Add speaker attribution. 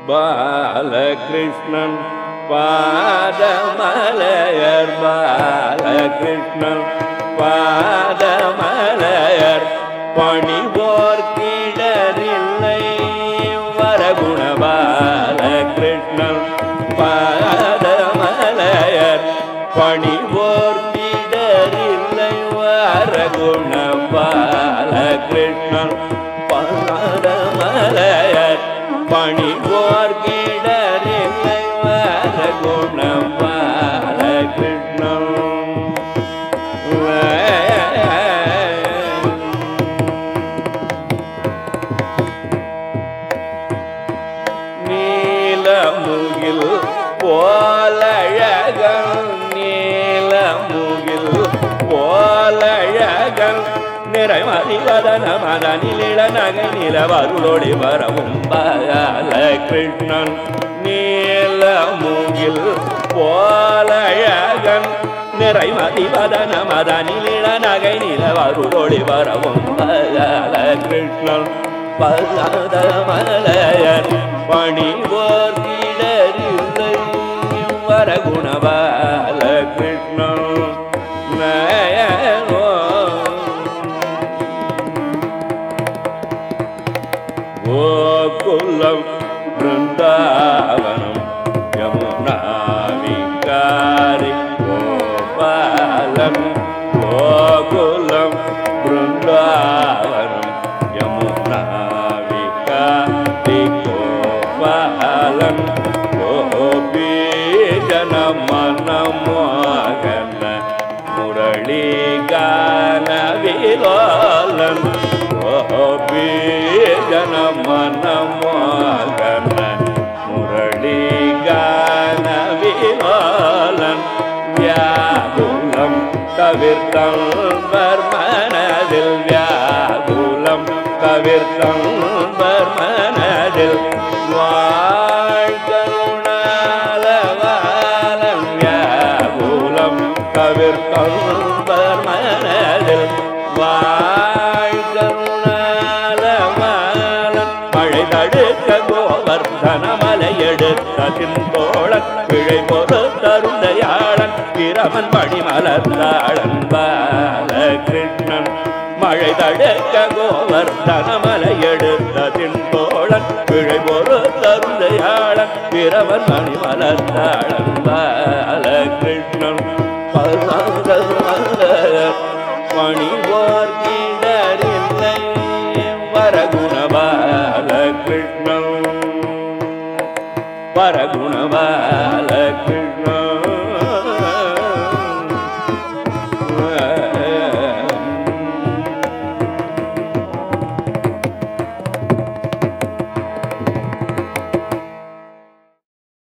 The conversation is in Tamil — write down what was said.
Speaker 1: பாலகிருஷ்ணன் பாதமலையர் பாலகிருஷ்ணன் பாதமலையர் பணிவோர் கிடரில்லை வரகுண பாலகிருஷ்ணன் பாதமலையர் பணிவோர் கிடரில்லை வரகுண பாலகிருஷ்ணன் பாதமலையர் பணிவோர் கிடரில்லை வரகுண பாலகிருஷ்ணன் நீலமுகில் போலழகன் நீலமுகில் போலழகன் நிறைமறிவதன மதனிலிட நகை நிலவருளொளி வரவும் பால கிருஷ்ணன் நீலமுகில் போலழகன் நிறைமதிவதன மதனிலிட நகை நிலவருளொளி வரவும் பால கிருஷ்ணன் பதமலையர் பணிவோர் கிடரில்லை வரகுணபால கிருஷ்ணன் நயனோ கோகுலம் பிருந்தாவனம் யமுனா விகாரி கோபாலம் கோகுலம் பிருந்தாவனம் யமுனா விகாரி கோபாலம் கோபி ஜனமனமோகன முரளி கான விலோலன் கோபி ஜனமனமோகன முரளி கான விலோலன் வியாகுலம் தவிர்த்தம் மனதில் வியாகுலம் தவிர்த்தம் மனதில் வாழ்கருணாலவாலம் வியாகுலம் தவிர்த்தம் மனதில் வாழ்கருணாலவாலம் மழை தடுக்க கோவர்தன மலை எடுத்த தின்போழன் பிழை பொறு தருந்தையாளன் பிரமன் மணிமலர்ந்தாளன் பாலகிருஷ்ணன் மழை தடுக்க கோவர்தன மலை எடுத்த தின்போழன் பிழை பொறு தருந்தையாளன் பிரமன் மணிமலர்ந்தாளன் பாலகிருஷ்ணன் மணிவோர் கிடரில்லை வரகுண பாலகிருஷ்ணன் பரகுணவால